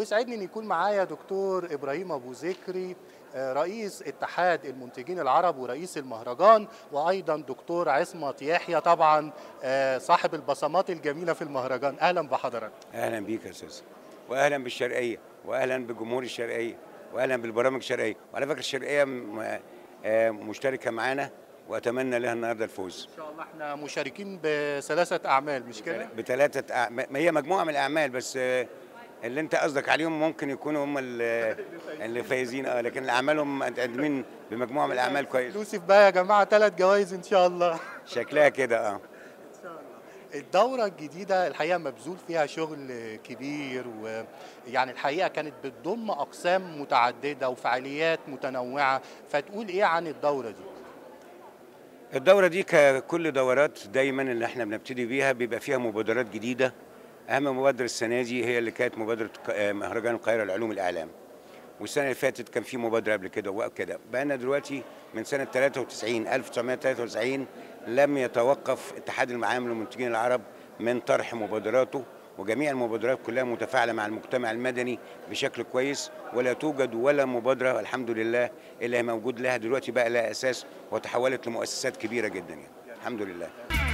ويسعدني ان يكون معايا دكتور ابراهيم ابو ذكري آه، رئيس اتحاد المنتجين العرب ورئيس المهرجان وايضا دكتور عصمت يحيى طبعا آه، صاحب البصمات الجميله في المهرجان اهلا بحضرتك اهلا بيك يا استاذ واهلا بالشرقيه واهلا بجمهور الشرقيه واهلا بالبرامج الشرقيه وعلى فكره الشرقيه م- آه، مشتركه معانا واتمنى لها النهارده الفوز ان شاء الله احنا مشاركين بثلاثه اعمال مش كده بثلاثه أعمال ما هي مجموعه من الاعمال بس آه، اللي انت قصدك عليهم ممكن يكونوا هم ال- اللي فايزين اه لكن اعمالهم مقدمين بمجموعه من الاعمال كويس يوسف بقى يا جماعه ثلاث جوائز ان شاء الله شكلها كده اه الدورة الجديدة الحقيقة مبذول فيها شغل كبير ويعني الحقيقة كانت بتضم أقسام متعددة وفعاليات متنوعة فتقول إيه عن الدورة دي؟ الدورة دي ككل دورات دايما اللي احنا بنبتدي بيها بيبقى فيها مبادرات جديدة أهم مبادرة السنة دي هي اللي كانت مبادرة ك- آه، مهرجان القاهرة لعلوم الإعلام والسنة اللي فاتت كان في مبادرة قبل كده وكده بقينا دلوقتي من سنة 93 1993 لم يتوقف اتحاد المعامل والمنتجين العرب من طرح مبادراته وجميع المبادرات كلها متفاعلة مع المجتمع المدني بشكل كويس ولا توجد ولا مبادرة الحمد لله إلا هي موجود لها دلوقتي بقى لها أساس وتحولت لمؤسسات كبيرة جدا يعني الحمد لله